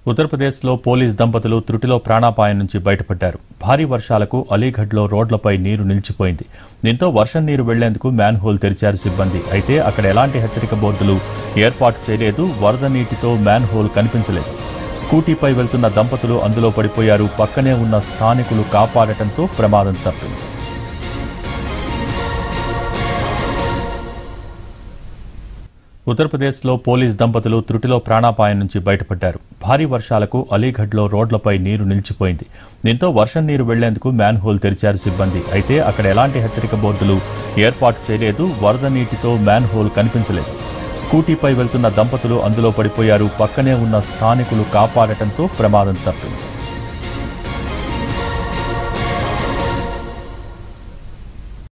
ఉత్తరప్రదేశ్లో పోలీస్ దంపతులు త్రుటిలో ప్రాణాపాయం నుంచి బయటపడ్డారు భారీ వర్షాలకు అలీగఢ్లో రోడ్లపై నీరు నిలిచిపోయింది దీంతో వర్షం నీరు వెళ్లేందుకు మ్యాన్ హోల్ తెరిచారు సిబ్బంది అయితే అక్కడ ఎలాంటి హెచ్చరిక బోర్డులు ఏర్పాటు చేయలేదు వరద నీటితో మ్యాన్ హోల్ కనిపించలేదు స్కూటీపై వెళ్తున్న దంపతులు అందులో పడిపోయారు పక్కనే ఉన్న స్థానికులు కాపాడటంతో ప్రమాదం తప్పింది ఉత్తరప్రదేశ్లో పోలీస్ దంపతులు త్రుటిలో ప్రాణాపాయం నుంచి బయటపడ్డారు భారీ వర్షాలకు అలీగఢ్లో రోడ్లపై నీరు నిలిచిపోయింది దీంతో వర్షం నీరు వెళ్లేందుకు మ్యాన్ హోల్ తెరిచారు సిబ్బంది అయితే అక్కడ ఎలాంటి హెచ్చరిక బోర్డులు ఏర్పాటు చేయలేదు వరద నీటితో మ్యాన్ హోల్ కనిపించలేదు స్కూటీపై వెళ్తున్న దంపతులు అందులో పడిపోయారు పక్కనే ఉన్న స్థానికులు కాపాడటంతో ప్రమాదం తప్పింది